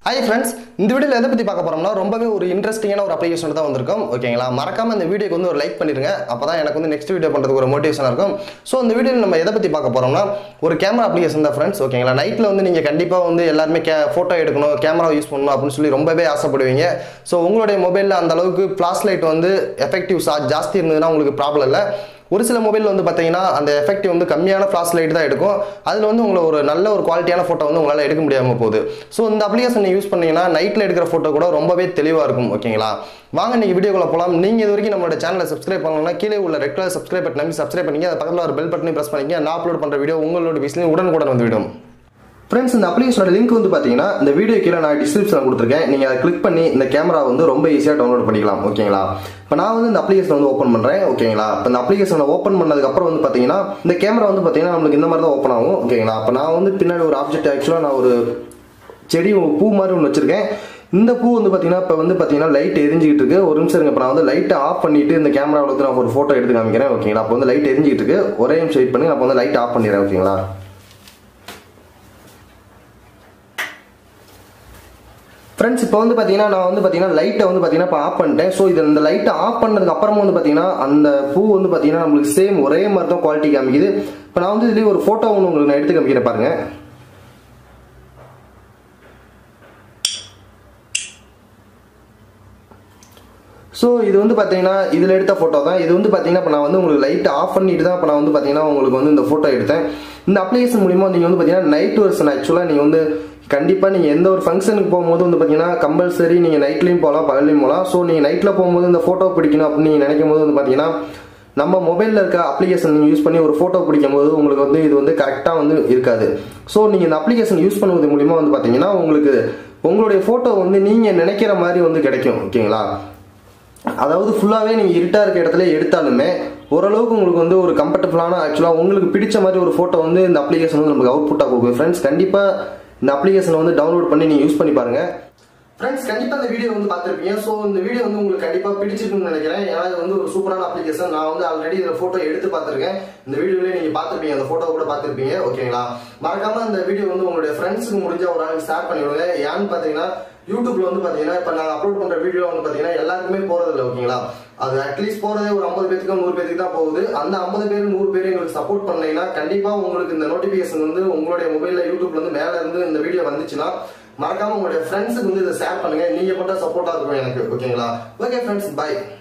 hi friends இந்த வீடியோவில் எதை பற்றி பார்க்க போறோம்னா ரொம்பவே ஒரு இன்ட்ரெஸ்டிங்கான ஒரு அப்ளிகேஷன் தான் வந்திருக்கும் ஓகேங்களா மறக்காம இந்த வீடியோக்கு வந்து ஒரு லைக் பண்ணிருங்க அப்போ தான் எனக்கு வந்து நெக்ஸ்ட் வீடியோ பண்ணுறதுக்கு ஒரு மோட்டிவேஷனாக இருக்கும் ஸோ இந்த வீடியோவில் நம்ம எதை பற்றி பார்க்க போறோம்னா ஒரு கேமரா அப்ளிகேஷன் தான் ஃப்ரெண்ட்ஸ் ஓகேங்களா நைட்டில் வந்து நீங்கள் கண்டிப்பாக வந்து எல்லாருமே கே ஃபோட்டோ எடுக்கணும் கேமரா யூஸ் பண்ணணும் அப்படின்னு சொல்லி ரொம்பவே ஆசைப்படுவீங்க ஸோ உங்களுடைய மொபைலில் அந்த அளவுக்கு ஃப்ளாஷ் லைட் வந்து எஃபெக்டிவ் ஜாஸ்தி இருந்ததுன்னா உங்களுக்கு ப்ராப்ளம் இல்லை ஒரு சில மொபைல் வந்து பார்த்தீங்கன்னா அந்த எஃபெக்ட் வந்து கம்மியான ஃப்ளாஷ் லைட் தான் எடுக்கும் அதில் வந்து உங்களை ஒரு நல்ல ஒரு குவாலிட்டியான ஃபோட்டோ வந்து உங்களால் எடுக்க முடியாமல் போகுது ஸோ இந்த அப்ளிகேஷன் யூஸ் பண்ணீங்கன்னா நைட்டில் எடுக்கிற ஃபோட்டோ கூட ரொம்பவே தெளிவாக இருக்கும் ஓகேங்களா வாங்க நீங்கள் வீடியோக்குள்ள போகலாம் நீங்கள் இது வரைக்கும் நம்மளோட சேனலை சப்ஸ்கிரைப் பண்ணணும்னா கீழே உள்ள ரெட் கலர் சப்ஸ்கிரைப் பட்டன் நம்பி சப்ஸ்கிரைப் பண்ணிங்க அது பக்கத்தில் ஒரு பெல் பட்டனையும் ப்ரெஸ் பண்ணிங்க நான் அப்லோட் பண்ணுற வீடியோ உங்களோட வீஸ்லையும் உடனுக்குடன் வந்து விடும் ஃப்ரெண்ட்ஸ் இந்த அப்ளிகேஷனோட லிங்க் வந்து பார்த்தீங்கன்னா இந்த வீடியோ கீழே நான் டிஸ்கிரிப்ஷன் கொடுத்துருக்கேன் நீங்கள் அதை கிளிக் பண்ணி இந்த கேமரா வந்து ரொம்ப ஈஸியாக டவுன்லோட் பண்ணிக்கலாம் ஓகேங்களா இப்போ நான் வந்து இந்த அப்ளிகேஷன் வந்து ஓப்பன் பண்ணுறேன் ஓகேங்களா இப்போ இந்த அப்ளிகேஷனை ஓப்பன் பண்ணதுக்கப்புறம் வந்து பார்த்தீங்கன்னா இந்த கேமரா வந்து பார்த்தீங்கன்னா நம்மளுக்கு இந்த மாதிரி தான் ஓப்பன் ஆகும் ஓகேங்களா அப்போ நான் வந்து பின்னாடி ஒரு ஆப்ஜெக்ட் ஆக்சுவலாக நான் ஒரு செடி ஒரு பூ மாதிரி ஒன்று வச்சிருக்கேன் இந்த பூ வந்து பார்த்தீங்கன்னா இப்போ வந்து பார்த்தீங்கன்னா லைட் எரிஞ்சிக்கிட்டு இருக்கு ஒரு நிமிஷம் இருங்க இப்போ நான் வந்து லைட்டை ஆஃப் பண்ணிட்டு இந்த கேமராவில் வந்து நான் ஒரு ஃபோட்டோ எடுத்து காமிக்கிறேன் ஓகேங்களா அப்போ வந்து லைட் எரிஞ்சிக்கிட்டு இருக்கு ஒரே நிமிஷம் வெயிட் பண்ணி அப்போ வந்து லைட் ஆஃப் பண்ணிடுறேன் ஓகேங்களா ஃப்ரெண்ட்ஸ் இப்போ வந்து பார்த்தீங்கன்னா நான் வந்து பார்த்தீங்கன்னா லைட்டை வந்து பார்த்தீங்கன்னா இப்போ ஆஃப் பண்ணிட்டேன் ஸோ இது இந்த லைட்டை ஆஃப் பண்ணதுக்கு அப்புறமா வந்து பார்த்தீங்கன்னா அந்த பூ வந்து பார்த்தீங்கன்னா நம்மளுக்கு சேம் ஒரே மாதிரி தான் குவாலிட்டி காமிக்குது இப்போ நான் வந்து இதுலேயே ஒரு ஃபோட்டோ ஒன்று உங்களுக்கு நான் எடுத்து காமிக்கிறேன் பாருங்க ஸோ இது வந்து பார்த்தீங்கன்னா இதில் எடுத்த ஃபோட்டோ தான் இது வந்து பார்த்தீங்கன்னா இப்போ நான் வந்து உங்களுக்கு லைட் ஆஃப் பண்ணிட்டு தான் இப்போ நான் வந்து பார்த்தீங்கன்னா உங்களுக்கு வந்து இந்த ஃபோட்டோ எடுத்தேன் இந்த அப்ளிகேஷன் மூலிமா நீங்கள் வந்து பார்த்தீங்கன்னா நைட் வெர்ஷன் ஆக்சுவலாக நீங்கள் வந்து கண்டிப்பாக நீங்கள் எந்த ஒரு ஃபங்க்ஷனுக்கு போகும்போது வந்து பார்த்தீங்கன்னா கம்பல்சரி நீங்கள் நைட்லேயும் போகலாம் பகல்லையும் போகலாம் ஸோ நீங்கள் நைட்டில் போகும்போது இந்த ஃபோட்டோ பிடிக்கணும் அப்படின்னு நீங்கள் நினைக்கும் போது வந்து பார்த்தீங்கன்னா நம்ம மொபைலில் இருக்க அப்ளிகேஷன் நீங்கள் யூஸ் பண்ணி ஒரு ஃபோட்டோ பிடிக்கும் போது உங்களுக்கு வந்து இது வந்து கரெக்டாக வந்து இருக்காது ஸோ நீங்கள் இந்த அப்ளிகேஷன் யூஸ் பண்ணுவது மூலிமா வந்து பார்த்தீங்கன்னா உங்களுக்கு உங்களுடைய ஃபோட்டோ வந்து நீங்கள் நினைக்கிற மாதிரி வந்து கிடைக்கும் ஓகேங்களா அதாவது ஃபுல்லாகவே நீங்கள் இருட்டாக இருக்க இடத்துல எடுத்தாலுமே ஓரளவுக்கு உங்களுக்கு வந்து ஒரு கம்ஃபர்டபுளான ஆக்சுவலாக உங்களுக்கு பிடிச்ச மாதிரி ஒரு ஃபோட்டோ வந்து இந்த அப்ளிகேஷன் வந்து நமக்கு அவுட்புட்டாக கொடுக்கும் ஃப்ரெண்ட்ஸ் கண்டிப்பாக இந்த அப்ளிகேஷனை வந்து டவுன்லோட் பண்ணி நீங்கள் யூஸ் பண்ணி பாருங்கள் ஃப்ரெண்ட்ஸ் கண்டிப்பா இந்த வீடியோ வந்து பார்த்துருப்பீங்க ஸோ இந்த வீடியோ வந்து உங்களுக்கு கண்டிப்பா பிடிச்சிருக்குன்னு நினைக்கிறேன் ஏன்னா இது வந்து ஒரு சூப்பரான அப்ளிகேஷன் நான் வந்து ஆல்ரெடி இதில் ஃபோட்டோ எடுத்து பார்த்துருக்கேன் இந்த வீடியோலேயே நீங்க பார்த்துருப்பீங்க அந்த ஃபோட்டோ கூட பார்த்துருப்பீங்க ஓகேங்களா மறக்காம இந்த வீடியோ வந்து உங்களுடைய ஃப்ரெண்ட்ஸுக்கு முடிஞ்ச ஒரு ஆளுக்கு ஷேர் பண்ணி விடுங்க ஏன்னு பார்த்தீங்கன்னா யூடியூப்ல வந்து பாத்தீங்கன்னா இப்போ நான் அப்லோட் பண்ற வீடியோ வந்து பாத்தீங்கன்னா எல்லாருக்குமே போறது இல்லை ஓகேங்களா அது அட்லீஸ்ட் போறதே ஒரு ஐம்பது பேருக்கு நூறு பேருக்கு தான் போகுது அந்த ஐம்பது பேர் நூறு பேர் எங்களுக்கு சப்போர்ட் பண்ணீங்கன்னா கண்டிப்பா உங்களுக்கு இந்த நோட்டிபிகேஷன் வந்து உங்களுடைய மொபைல்ல யூடியூப்ல இருந்து மேல இருந்து இந்த வீடியோ வந்துச்சுன்னா மறக்காம உங்களுடைய ஃப்ரெண்ட்ஸுக்கு வந்து இதை ஷேர் பண்ணுங்க நீங்க மட்டும் சப்போர்ட்டா இருக்கும் எனக்கு ஓகேங்களா ஓகே ஃப்ரெண்ட்ஸ் பை